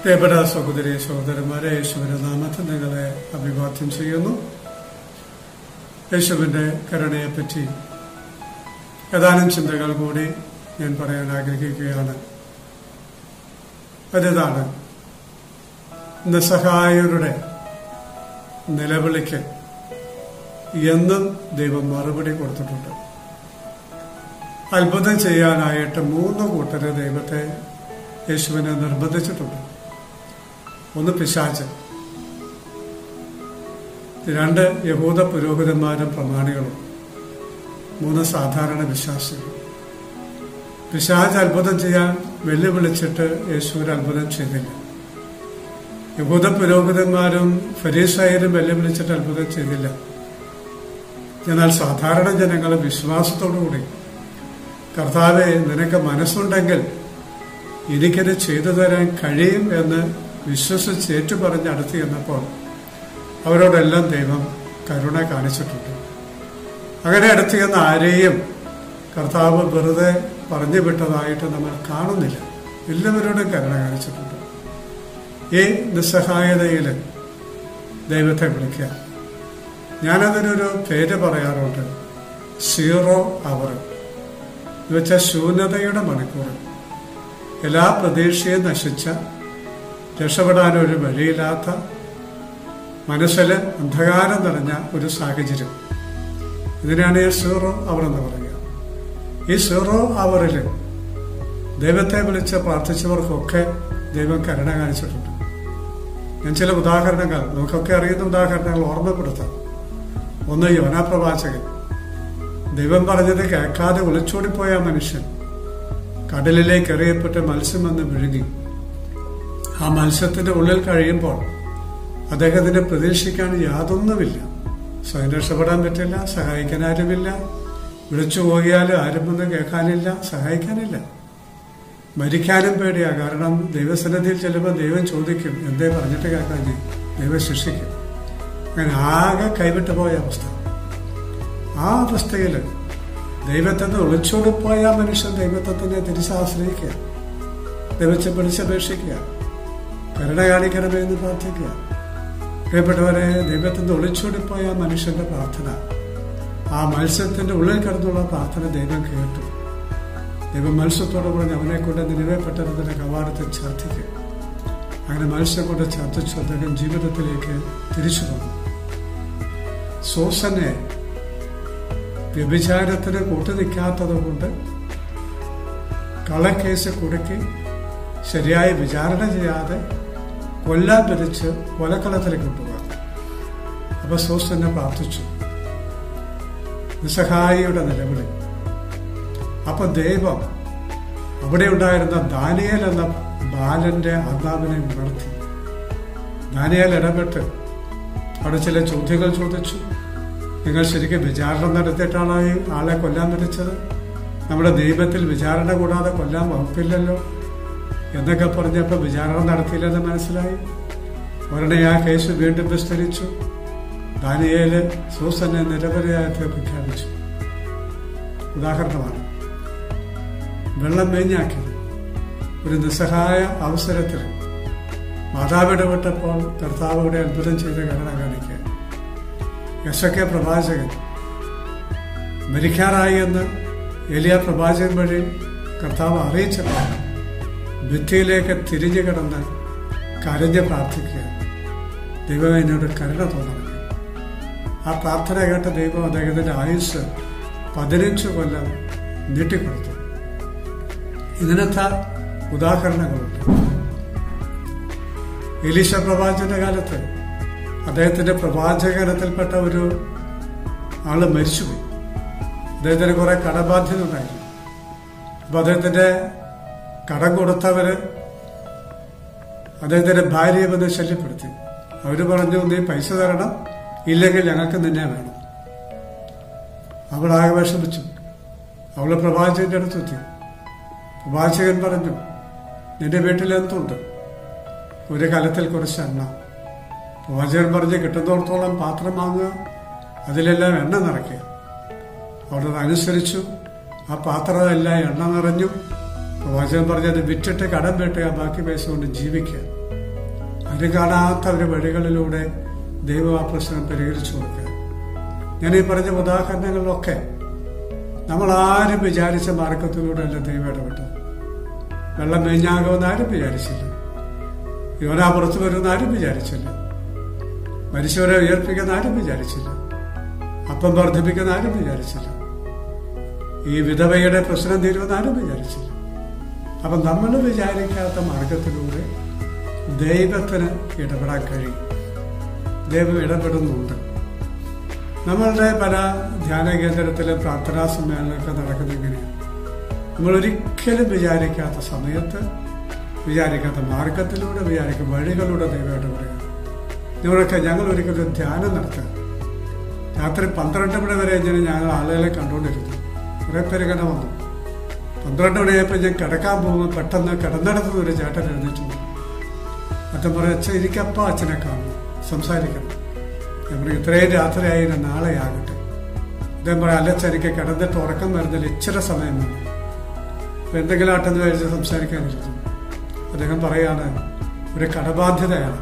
പ്രിയപ്പെട്ട സഹോദരി സഹോദരന്മാരെ യേശുവിന്റെ നാമത്തിൽ നിങ്ങളെ അഭിവാദ്യം ചെയ്യുന്നു യേശുവിന്റെ കരുണയെപ്പറ്റി ഏതാനും ചിന്തകൾ കൂടി ഞാൻ പറയാൻ ആഗ്രഹിക്കുകയാണ് അതിതാണ് നിസ്സഹായരുടെ നിലവിളിക്ക് എന്നും ദൈവം മറുപടി കൊടുത്തിട്ടുണ്ട് അത്ഭുതം ചെയ്യാനായിട്ട് മൂന്ന് കൂട്ടര് ദൈവത്തെ യേശുവിനെ നിർബന്ധിച്ചിട്ടുണ്ട് ഒന്ന് പിശാച് രണ്ട് യഹൂദ പുരോഹിതന്മാരും പ്രമാണികളും മൂന്ന് സാധാരണ വിശ്വാസികൾ പിശാജ് അത്ഭുതം ചെയ്യാൻ വെല്ലുവിളിച്ചിട്ട് യേശു ഒരു അത്ഭുതം ചെയ്തില്ല യഹൂദ പുരോഹിതന്മാരും ഫരീസായരും വെല്ലുവിളിച്ചിട്ട് അത്ഭുതം ചെയ്തില്ല എന്നാൽ സാധാരണ ജനങ്ങൾ വിശ്വാസത്തോടുകൂടി കർത്താവെ നിനക്ക് മനസ്സുണ്ടെങ്കിൽ എനിക്കത് ചെയ്തു തരാൻ കഴിയും എന്ന് വിശ്വസിച്ച് ഏറ്റുപറഞ്ഞ് അടുത്ത് ചെന്നപ്പോൾ അവരോടെല്ലാം ദൈവം കരുണ കാണിച്ചിട്ടുണ്ട് അങ്ങനെ അടുത്ത് ചെന്ന ആരെയും കർത്താവ് വെറുതെ പറഞ്ഞു വിട്ടതായിട്ട് നമ്മൾ കാണുന്നില്ല എല്ലാവരോടും കരുണ കാണിച്ചിട്ടുണ്ട് ഈ നിസ്സഹായതയിൽ ദൈവത്തെ വിളിക്കുക ഞാനതിനൊരു പേര് പറയാറുണ്ട് സീറോ അവർ എന്നുവെച്ചാൽ ശൂന്യതയുടെ മണിക്കൂർ എല്ലാ പ്രതീക്ഷയും നശിച്ച രക്ഷപ്പെടാനൊരു വഴിയില്ലാത്ത മനസ്സിൽ അന്ധകാരം നിറഞ്ഞ ഒരു സാഹചര്യം ഇതിനാണ് ഈ സീറോ അവർ എന്ന് പറയുക ഈ സീറോ അവറിൽ ദൈവത്തെ വിളിച്ച് പ്രാർത്ഥിച്ചവർക്കൊക്കെ ദൈവം കരുണ കാണിച്ചിട്ടുണ്ട് ഞാൻ ചില ഉദാഹരണങ്ങൾ നമുക്കൊക്കെ അറിയുന്ന ഉദാഹരണങ്ങൾ ഓർമ്മപ്പെടുത്താം ഒന്ന് യോനാ പ്രവാചകൻ ദൈവം പറഞ്ഞത് കേൾക്കാതെ ഒളിച്ചോടിപ്പോയ മനുഷ്യൻ കടലിലേക്ക് എറിയപ്പെട്ട് മത്സ്യം വന്ന് വിഴുങ്ങി ആ മത്സ്യത്തിന്റെ ഉള്ളിൽ കഴിയുമ്പോൾ അദ്ദേഹത്തിന് പ്രതീക്ഷിക്കാൻ യാതൊന്നുമില്ല സ്വയം രക്ഷപ്പെടാൻ പറ്റില്ല സഹായിക്കാൻ ആരുമില്ല വിളിച്ചു പോയാലും ആരും വന്ന് കേൾക്കാനില്ല സഹായിക്കാനില്ല മരിക്കാനും പേടിയാ കാരണം ദൈവസന്നിധിയിൽ ചെല്ലുമ്പോൾ ദൈവം ചോദിക്കും എന്തേ പറഞ്ഞിട്ട് കേൾക്കാൻ ദൈവം ശിക്ഷിക്കും അങ്ങനെ ആകെ കൈവിട്ടു പോയ അവസ്ഥ ആ അവസ്ഥയിൽ ദൈവത്തെ നിന്ന് ഒളിച്ചോടിപ്പോയ മനുഷ്യൻ ദൈവത്തെ തന്നെ തിരിച്ചാശ്രയിക്കുക ദൈവത്തെ വിളിച്ചപേക്ഷിക്കുക കരുണ കാണിക്കണമേ എന്ന് പ്രാർത്ഥിക്കുക പ്രിയപ്പെട്ടവരെ ദൈവത്തിൽ നിന്ന് ഒളിച്ചോടിപ്പോയ മനുഷ്യന്റെ പ്രാർത്ഥന ആ മത്സ്യത്തിന്റെ ഉള്ളിൽ കിടന്നുള്ള പ്രാർത്ഥന ദൈവം കേട്ടു ദൈവം മത്സ്യത്തോട് പറഞ്ഞ് അവനെ കൊണ്ട് നിലവേപ്പെട്ടതിന്റെ കവാടത്തിൽ ഛർദ്ദിക്കും അങ്ങനെ മത്സ്യം കൊണ്ട് ഛർദ്ദിച്ചു അദ്ദേഹം ജീവിതത്തിലേക്ക് തിരിച്ചു വന്നു സോസനെ വ്യഭിചാരത്തിന് കൂട്ടുനിൽക്കാത്തത് കൊണ്ട് കള്ളക്കേസ് കുടുക്കി ശരിയായ വിചാരണ ചെയ്യാതെ കൊല്ലാൻ പിരിച്ച് കൊലക്കളത്തിലേക്ക് കൊണ്ടുപോകാം അപ്പൊ സോസ് തന്നെ പ്രാർത്ഥിച്ചു നിസ്സഹായിയുടെ നിലവിളി അപ്പൊ ദൈവം അവിടെ ഉണ്ടായിരുന്ന ദാനിയൽ എന്ന ബാലന്റെ ആത്മാവിനെ ഉണർത്തി ദാനിയൽ ഇടപെട്ട് അവിടെ ചില ചോദ്യങ്ങൾ ചോദിച്ചു നിങ്ങൾ ശരിക്കും വിചാരണ നടത്തിയിട്ടാണ് ഈ ആളെ കൊല്ലാൻ വിധിച്ചത് നമ്മുടെ ദൈവത്തിൽ വിചാരണ കൂടാതെ കൊല്ലാൻ വകുപ്പില്ലല്ലോ എന്നൊക്കെ പറഞ്ഞപ്പോൾ വിചാരണ നടത്തിയില്ലെന്ന് മനസ്സിലായി ഉടനെ ആ കേസ് വീണ്ടും വിസ്തരിച്ചു ദാനിയേല് സൂസനെ നിരപരാധത്തെ പ്രഖ്യാപിച്ചു ഉദാഹരണമാണ് വെള്ളം മേഞ്ഞാക്കി ഒരു നിസ്സഹായ അവസരത്തിൽ മാതാവ് ഇടപെട്ടപ്പോൾ കർത്താവ് ഇവിടെ അത്ഭുതം ചെയ്ത കരുണ കാണിക്കുക യശക്കെ പ്രവാചകൻ മരിക്കാറായി എന്ന് എലിയ പ്രവാചകൻ വഴി കർത്താവ് അറിയിച്ചപ്പോൾ ഭിത്തിയിലേക്ക് തിരിഞ്ഞു കിടന്ന് കരഞ്ഞ് പ്രാർത്ഥിക്കുക ദൈവം എന്നോട് കരുണ തോന്നണം ആ പ്രാർത്ഥന കേട്ട ദൈവം അദ്ദേഹത്തിന്റെ ആയുസ് പതിനഞ്ച് കൊല്ലം നീട്ടിക്കൊടുത്തു ഇതിനത്തെ ഉദാഹരണങ്ങളുണ്ട് എലീശ പ്രവാചകന്റെ കാലത്ത് അദ്ദേഹത്തിന്റെ പ്രവാചകനത്തിൽപ്പെട്ട ഒരു ആള് മരിച്ചുപോയി അദ്ദേഹത്തിന് കുറെ കടബാധ്യത ഉണ്ടായിരുന്നു അപ്പൊ അദ്ദേഹത്തിന്റെ കടം കൊടുത്തവര് അദ്ദേഹത്തിന്റെ ഭാര്യയെ വന്ന് ശല്യപ്പെടുത്തി അവര് പറഞ്ഞു നീ പൈസ തരണം ഇല്ലെങ്കിൽ ഞങ്ങൾക്ക് നിന്നെ വേണം അവൾ ആകെ വിഷമിച്ചു അവള് പ്രവാചകന്റെ അടുത്തെത്തി പ്രവാചകൻ പറഞ്ഞു നിന്റെ വീട്ടിൽ എന്തുണ്ട് ഒരു കലത്തിൽ കുറച്ച് എണ്ണ പ്രവാചകൻ പറഞ്ഞ് കിട്ടുന്നിടത്തോളം പാത്രം വാങ്ങുക അതിലെല്ലാം എണ്ണ നിറയ്ക്കുക അവിടെ അനുസരിച്ചു ആ പാത്രമെല്ലാം എണ്ണ നിറഞ്ഞു പ്രവാചകൻ പറഞ്ഞത് വിറ്റിട്ട് കടം വെട്ടുക ബാക്കി പൈസ കൊണ്ട് ജീവിക്കുക ആരും കാണാത്ത ഒരു വഴികളിലൂടെ ദൈവം ആ പ്രശ്നം പരിഹരിച്ചു കൊടുക്കുക ഞാൻ ഈ പറഞ്ഞ ഉദാഹരണങ്ങളിലൊക്കെ നമ്മൾ ആരും വിചാരിച്ച മാർഗത്തിലൂടെ അല്ല ദൈവം ഇടപെട്ടത് വെള്ളം മേഞ്ഞാകുമെന്ന് ആരും വിചാരിച്ചില്ല യോനാ പുറത്തു വരുമെന്ന് ആരും വിചാരിച്ചില്ല മനുഷ്യരെ ഉയർപ്പിക്കുന്ന ആരും വിചാരിച്ചില്ല അപ്പം വർദ്ധിപ്പിക്കുന്ന ആരും വിചാരിച്ചില്ല ഈ വിധവയുടെ പ്രശ്നം തീരുമെന്ന് ആരും വിചാരിച്ചില്ല അപ്പം നമ്മൾ വിചാരിക്കാത്ത മാർഗത്തിലൂടെ ദൈവത്തിന് ഇടപെടാൻ കഴിയും ദൈവം ഇടപെടുന്നുണ്ട് നമ്മളുടെ പല ധ്യാന കേന്ദ്രത്തിലെ പ്രാർത്ഥനാ സമ്മേളനമൊക്കെ നടക്കുന്ന ഇങ്ങനെയാണ് നമ്മൾ ഒരിക്കലും വിചാരിക്കാത്ത സമയത്ത് വിചാരിക്കാത്ത മാർഗത്തിലൂടെ വിചാരിക്കും വഴികളിലൂടെ ദൈവം ഇടപെടുക നിങ്ങളൊക്കെ ഞങ്ങൾ ഒരിക്കലും ധ്യാനം നടത്തുക രാത്രി പന്ത്രണ്ട് മണി വരെ ഇങ്ങനെ ഞങ്ങൾ ആളുകളെ കണ്ടുകൊണ്ടിരുന്നു കുറേ പേര് ഇങ്ങനെ വന്നു പന്ത്രണ്ട് മണിയായപ്പോൾ ഞാൻ കിടക്കാൻ പോകുമ്പോൾ പെട്ടെന്ന് കിടന്നിടത്തുനിന്ന് ഒരു ചേട്ടൻ എഴുന്നേറ്റ് പോകും അച്ഛൻ പറയും അച്ഛൻ ഇരിക്കപ്പ അച്ഛനെ കാണും സംസാരിക്കണം ഞാൻ പറയും ഇത്രയും രാത്രിയായി ഇനി നാളെ ആകട്ടെ അദ്ദേഹം പറയാം അല്ല അച്ഛൻ എനിക്ക് കിടന്നിട്ട് ഉറക്കം വരുന്നതിൽ ഇച്ചിരി സമയം വേണം അപ്പൊ എന്തെങ്കിലും ആട്ടെന്ന് കഴിച്ച് സംസാരിക്കാനിരുന്നു അദ്ദേഹം പറയാണ് ഒരു കടബാധ്യതയാണ്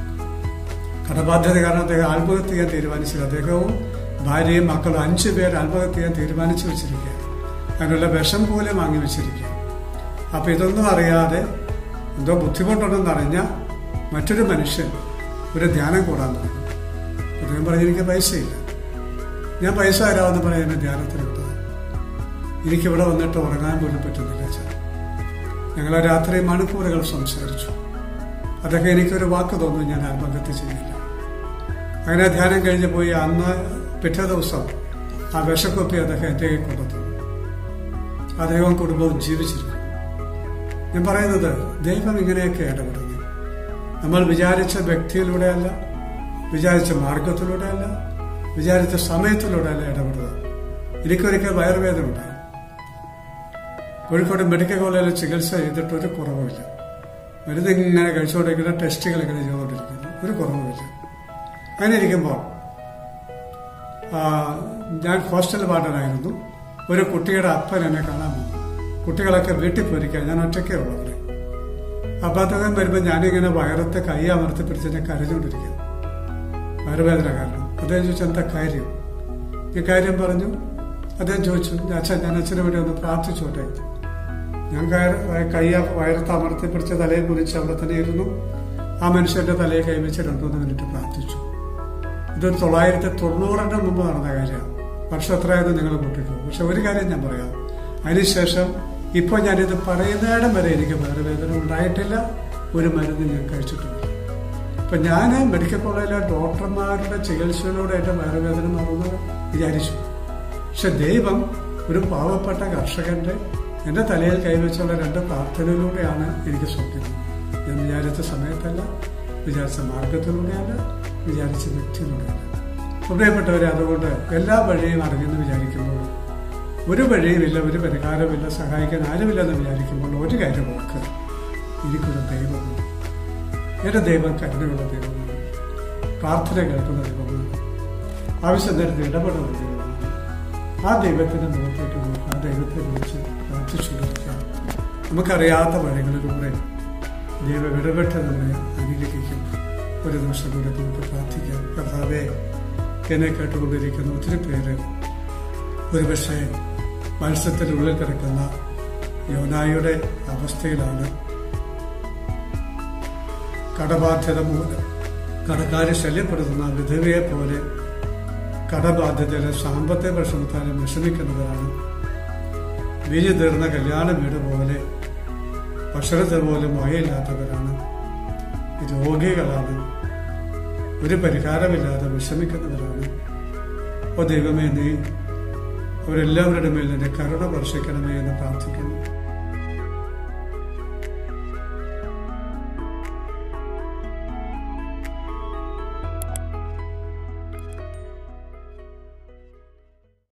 കടബാധ്യത കാരണം അദ്ദേഹം ആത്മഹത്യ ചെയ്യാൻ തീരുമാനിച്ചില്ല അദ്ദേഹവും ഭാര്യയും മക്കളും അഞ്ചു പേർ ആത്മഹത്യ ചെയ്യാൻ തീരുമാനിച്ചു വെച്ചിരിക്കുക അതിനുള്ള വിഷം പോലും വാങ്ങി വെച്ചിരിക്കുക അപ്പൊ ഇതൊന്നും അറിയാതെ എന്തോ ബുദ്ധിമുട്ടുണ്ടെന്ന് അറിഞ്ഞ മറ്റൊരു മനുഷ്യൻ ഒരു ധ്യാനം കൂടാൻ തുടങ്ങി അദ്ദേഹം പറഞ്ഞു എനിക്ക് പൈസയില്ല ഞാൻ പൈസ തരാമെന്ന് പറഞ്ഞ് എന്നെ ധ്യാനത്തിന് വിട്ടത് എനിക്കിവിടെ വന്നിട്ട് ഉറങ്ങാൻ പോലും പറ്റുന്നില്ല അച്ഛാ ഞങ്ങൾ ആ രാത്രി മണിക്കൂറുകൾ സംസാരിച്ചു അതൊക്കെ എനിക്കൊരു വാക്ക് തോന്നുന്നു ഞാൻ ആത്മഹത്യ ചെയ്യില്ല അങ്ങനെ ധ്യാനം കഴിഞ്ഞ് പോയി അന്ന് പിറ്റേ ദിവസം ആ വിഷക്കുപ്പി അദ്ദേഹം എൻ്റെ കൈ കൊണ്ടുതന്നു അദ്ദേഹം കുടുംബവും ജീവിച്ചിരിക്കും ഞാൻ പറയുന്നത് ദൈവം ഇങ്ങനെയൊക്കെ ഇടപെടുന്നു നമ്മൾ വിചാരിച്ച വ്യക്തിയിലൂടെയല്ല വിചാരിച്ച മാർഗത്തിലൂടെയല്ല വിചാരിച്ച സമയത്തിലൂടെയല്ല ഇടപെടുക എനിക്കൊരിക്കൽ വയറുവേദന ഉണ്ടായി കോഴിക്കോട് മെഡിക്കൽ കോളേജിൽ ചികിത്സ ചെയ്തിട്ട് ഒരു കുറവുമില്ല മരുന്ന് ഇങ്ങനെ കഴിച്ചുകൊണ്ടിരിക്കുന്ന ടെസ്റ്റുകൾ ഇങ്ങനെ ചെയ്തുകൊണ്ടിരിക്കുന്നു ഒരു കുറവുമില്ല അങ്ങനെ ഇരിക്കുമ്പോൾ ആ, ഞാൻ ഹോസ്റ്റൽ വാർഡനായിരുന്നു ഒരു കുട്ടിയുടെ അപ്പൻ എന്നെ കാണാൻ വന്നു കുട്ടികളൊക്കെ വീട്ടിൽ പോയിരിക്കാൻ ഞാൻ ഒറ്റയ്ക്കേ ഉള്ളൂ അവിടെ അപ്പം അദ്ദേഹം വരുമ്പോൾ ഞാനിങ്ങനെ വയറത്തെ കൈ അമർത്തി പിടിച്ച് എന്നെ കരഞ്ഞുകൊണ്ടിരിക്കുക വയറുവേദന കാരണം അദ്ദേഹം ചോദിച്ചു എന്താ കാര്യം ഈ കാര്യം പറഞ്ഞു അദ്ദേഹം ചോദിച്ചു അച്ഛൻ ഞാൻ അച്ഛന് വേണ്ടി ഒന്ന് പ്രാർത്ഥിച്ചോട്ടെ ഞാൻ കയർ കൈ വയറത്ത് അമർത്തി പിടിച്ച് തലയിൽ കുറിച്ച് അവിടെ തന്നെ ഇരുന്നു ആ മനുഷ്യന്റെ തലയെ കൈവച്ച് രണ്ടുമൂന്ന് മിനിറ്റ് പ്രാർത്ഥിച്ചു ഇത് തൊള്ളായിരത്തി തൊണ്ണൂറിന്റെ മുമ്പ് നടന്ന കാര്യമാണ് വർഷം എത്രയായത് നിങ്ങൾ കൂട്ടിക്കോ പക്ഷെ ഒരു കാര്യം ഞാൻ പറയാം അതിനുശേഷം ഇപ്പോൾ ഞാനിത് പറയുന്നിടം വരെ എനിക്ക് വയറുവേദന ഉണ്ടായിട്ടില്ല ഒരു മരുന്ന് ഞാൻ കഴിച്ചിട്ടില്ല ഇപ്പൊ ഞാൻ മെഡിക്കൽ കോളേജിലെ ഡോക്ടർമാരുടെ ചികിത്സയിലൂടെ എന്റെ വയറുവേദന മാറുമെന്ന് വിചാരിച്ചു പക്ഷെ ദൈവം ഒരു പാവപ്പെട്ട കർഷകന്റെ എന്റെ തലയിൽ കൈവച്ചുള്ള രണ്ട് പ്രാർത്ഥനയിലൂടെയാണ് എനിക്ക് സ്വപ്നം ഞാൻ വിചാരിച്ച സമയത്തല്ല വിചാരിച്ച മാർഗത്തിലൂടെയല്ല വിചാരിച്ച വ്യക്തിയിലൂടെയല്ല പ്രിയപ്പെട്ടവരെ അതുകൊണ്ട് എല്ലാ വഴിയും അറിഞ്ഞെന്ന് വിചാരിക്കുമ്പോൾ ഒരു വഴിയുമില്ല ഒരു പരിഹാരമില്ല സഹായിക്കാൻ ആരുമില്ലെന്ന് വിചാരിക്കുമ്പോൾ ഒരു കാര്യം ഓർക്കുക എനിക്കൊരു ദൈവമുണ്ട് എന്റെ ദൈവം കരുണയുള്ള ദൈവമാണ് പ്രാർത്ഥന കേൾക്കുന്ന ദൈവമാണ് ആവശ്യം നേരത്തെ ഇടപെടുന്ന ദൈവമാണ് ആ ദൈവത്തിന്റെ മുഖത്തേക്ക് നോക്കുക ആ ദൈവത്തെ വിളിച്ച് പ്രാർത്ഥിച്ചുകൊണ്ടിരിക്കുക നമുക്കറിയാത്ത വഴികളിലൂടെ ദൈവം ഇടപെട്ട് നമ്മെ അനുഗ്രഹിക്കും ഒരു നിമിഷം കൂടെ നമുക്ക് പ്രാർത്ഥിക്കാം കർത്താവെ എന്നെ കേട്ടുകൊണ്ടിരിക്കുന്ന ഒത്തിരി പേര് ഒരുപക്ഷെ മത്സ്യത്തിനുള്ളിൽ കിടക്കുന്ന യോനായുടെ അവസ്ഥയിലാണ് കടബാധ്യത മൂലം കടക്കാരെ ശല്യപ്പെടുത്തുന്ന വിധവയെ പോലെ കടബാധ്യതയിലെ സാമ്പത്തിക വിഷമത്താലും വിഷമിക്കുന്നവരാണ് വീഞ്ഞു തീർന്ന കല്യാണ വീട് പോലെ ഭക്ഷണത്തിൽ പോലും വകയില്ലാത്തവരാണ് രോഗികളാണ് ഒരു പരിഹാരമില്ലാതെ വിഷമിക്കുന്നവരാണ് ഓ ദൈവമേ നീ അവരെല്ലാവരുടെ മേൽ നിന്റെ കരുണ വർഷിക്കണമേ എന്ന് പ്രാർത്ഥിക്കുന്നു